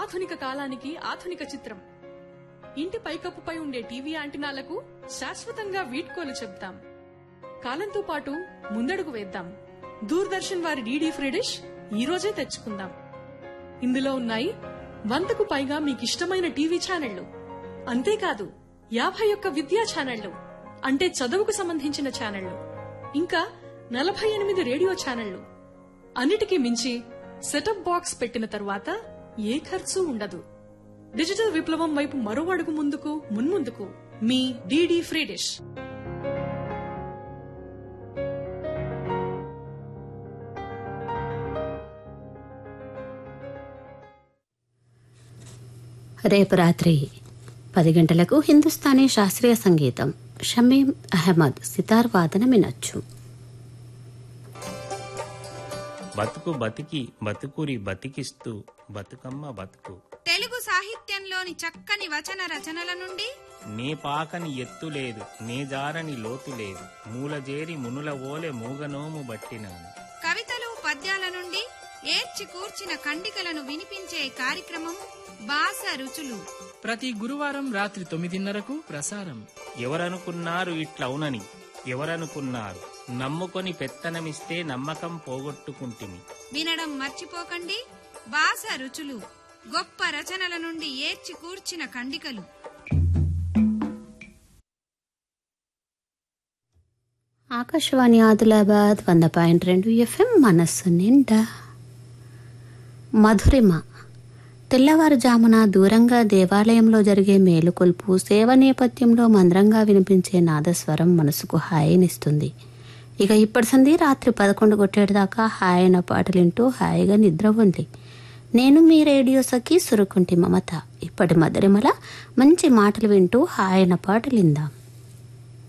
అత్యాధునిక కాలానికి ఆధునిక చిత్రం ఇంటి పైకప్పుపై ఉండే టీవీ యాంటినాలకు శాశ్వతంగా వీడ్కోలు చెప్తాం కాలంతో పాటు ముందడుగు వేద్దాం దూరదర్శన్ వారి డీడీ ఫ్రీ డిష్ ఈ రోజే తెచ్చుకుందాం ఇందులో ఉన్నాయి వందకు పైగా మీకిష్టమైన టీవీ ఛానళ్లు అంతేకాదు యాభై ఒక్క విద్యా ఛానళ్లు అంటే చదువుకు సంబంధించిన ఛానళ్లు ఇంకా నలభై ఎనిమిది రేడియో ఛానళ్లు అన్నిటికీ మించి సెటప్ బాక్స్ పెట్టిన తరువాత ఏ ఖర్చు ఉండదు డిజిటల్ విప్లవం వైపు మరో అడుగు ముందుకు మున్ముందుకు మీ డీడీ ఫ్రీ డిష్ రేపు రాత్రి పది గంటలకు హిందుస్థానీ శాస్త్రీయ సంగీతం షమీం అహ్మద్ సితార్ వాదన వినొచ్చు బతుకు బతికి బతుకురి బతికిస్తూ బతుకమ్మ బతుకు తెలుగు సాహిత్యంలోని చక్కని వచన రచనల నుండి నే పాకని ఎత్తు లేదు నే జారని లోతు లేదు మూలజేరి మునుల ఓలె మూగనోము బట్టినాను కవితలు పద్యాల నుండి ఏర్చి కూర్చిన ఖండికలను వినిపించే కార్యక్రమం బాస రుచులు ప్రతి గురువారం రాత్రి తొమ్మిదిన్నరకు ప్రసారం ఎవరనుకున్నారు ఇట్లవునని ఎవరనుకున్నారు నమ్ముకొని పెత్తనమిస్తే నమ్మకం పోగొట్టుకుంటిమి వినడం మర్చిపోకండి బాస రుచులు గొప్ప రచనల నుండి ఏర్చి కూర్చిన ఖండికలు ఆకాశవాణి ఆదిలాబాద్ వంద పాయింట్ రెండు ఎఫ్ఎం మనస్సు నిండా మధురిమ తెల్లవారుజామున దూరంగా దేవాలయంలో జరిగే మేలుకొల్పు సేవ నేపథ్యంలో మంద్రంగా వినిపించే నాదస్వరం మనసుకు హాయినిస్తుంది ఇక ఇప్పటి సంది రాత్రి పదకొండు కొట్టేదాకా హాయన పాటలింటూ హాయిగా నిద్ర ఉంది నేను మీ రేడియో సఖి సురుకుంటి మమత ఇప్పటి మధురిమల మంచి మాటలు వింటూ హాయన పాటలిందాం